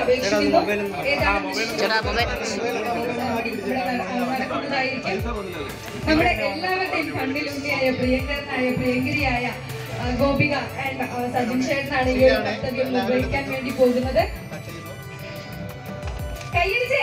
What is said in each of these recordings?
അപേക്ഷിക്കുന്നു ഏതാനും ഇവിടെ നടക്കുന്നതായിരിക്കും നമ്മുടെ എല്ലാവരുടെയും കണ്ണിലുണ്ണിയായ പ്രിയങ്കരനായ പ്രിയങ്കരിയായ ആ, ഗോപിക ആൻഡ് സജിൻ ചേട്ടനാണ് ഈ ഒരു കർത്തവ്യം നിർവഹിക്കാൻ വേണ്ടി പോകുന്നത് കൈയടിച്ചേ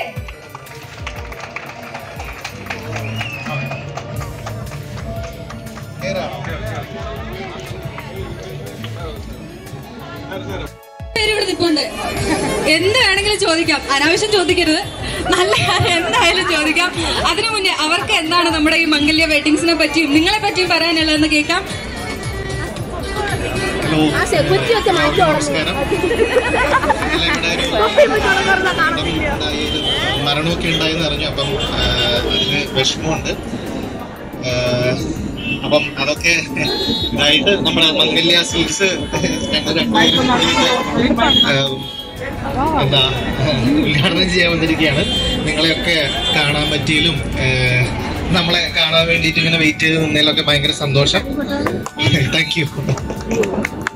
പേര് ഇവിടെ നിൽപ്പുണ്ട് എന്ത് വേണമെങ്കിലും ചോദിക്കാം അനാവശ്യം ചോദിക്കരുത് നല്ല കാര്യം എന്തായാലും ചോദിക്കാം അതിനു മുന്നേ അവർക്ക് എന്താണ് നമ്മുടെ ഈ മംഗല്യ വെഡിങ്സിനെ പറ്റിയും നിങ്ങളെ പറ്റിയും പറയാനുള്ളതെന്ന് കേൾക്കാം ഹലോ നമസ്കാരം മരണമൊക്കെ ഉണ്ടായെന്ന് അറിഞ്ഞു അപ്പം ആ, അതിന് വിഷമമുണ്ട് ആ, അപ്പം അതൊക്കെ ഇതായിട്ട് നമ്മുടെ മംഗല്യ സ്വീറ്റ്സ് ഞങ്ങൾ രണ്ടുപേരും കൂടിയിട്ട്, ആ, എന്താ ഉദ്ഘാടനം ചെയ്യാൻ വന്നിരിക്കുകയാണ് നിങ്ങളെയൊക്കെ കാണാൻ പറ്റിയതിലും ആ, നമ്മളെ കാണാൻ വേണ്ടിയിട്ട് ഇങ്ങനെ വെയിറ്റ് ചെയ്ത് നിന്നതിലൊക്കെ ഭയങ്കര സന്തോഷം താങ്ക് യു